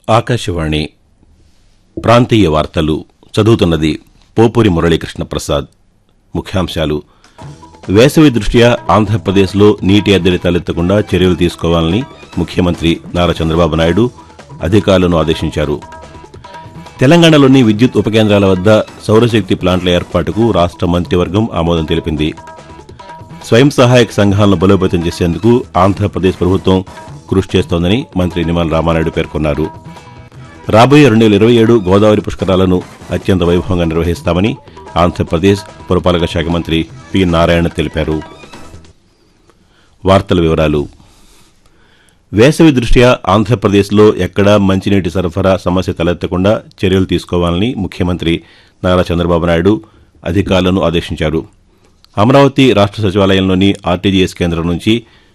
ఆకాశవాణి ప్రాంతీయ వార్తలు చదువుతున్నది పోపూరి మురళీకృష్ణ ప్రసాద్ ముఖ్యాంశాలు వేసవి దృష్ట్యా ఆంధ్రప్రదేశ్లో నీటి ఎద్దడి తలెత్తకుండా చర్యలు తీసుకోవాలని ముఖ్యమంత్రి నారా చంద్రబాబు నాయుడు అధికారులను ఆదేశించారు తెలంగాణలోని విద్యుత్ ఉపకేంద్రాల వద్ద సౌరశక్తి ప్లాంట్ల ఏర్పాటుకు రాష్ట్ర మంత్రివర్గం ఆమోదం తెలిపింది స్వయం సహాయక సంఘాలను బలోపేతం చేసేందుకు ఆంధ్రప్రదేశ్ ప్రభుత్వం కృషి చేస్తోందని మంత్రి నిమ్మల రామానాయుడు పేర్కొన్నారు రాబోయే రెండు వేల ఇరవై ఏడు గోదావరి పుష్కరాలను అత్యంత వైభవంగా నిర్వహిస్తామని ఆంధ్రప్రదేశ్ పురపాలక శాఖ మంత్రి పి నారాయణ తెలిపారు వార్తల వివరాలు వేసవి దృష్ట్యా ఆంధ్రప్రదేశ్లో ఎక్కడా మంచినీటి సరఫరా సమస్య తలెత్తకుండా చర్యలు తీసుకోవాలని ముఖ్యమంత్రి నారా చంద్రబాబు నాయుడు అధికారులను ఆదేశించారు అమరావతి రాష్ట్ర సచివాలయంలోని ఆర్టీజీఎస్ కేంద్రం నుంచి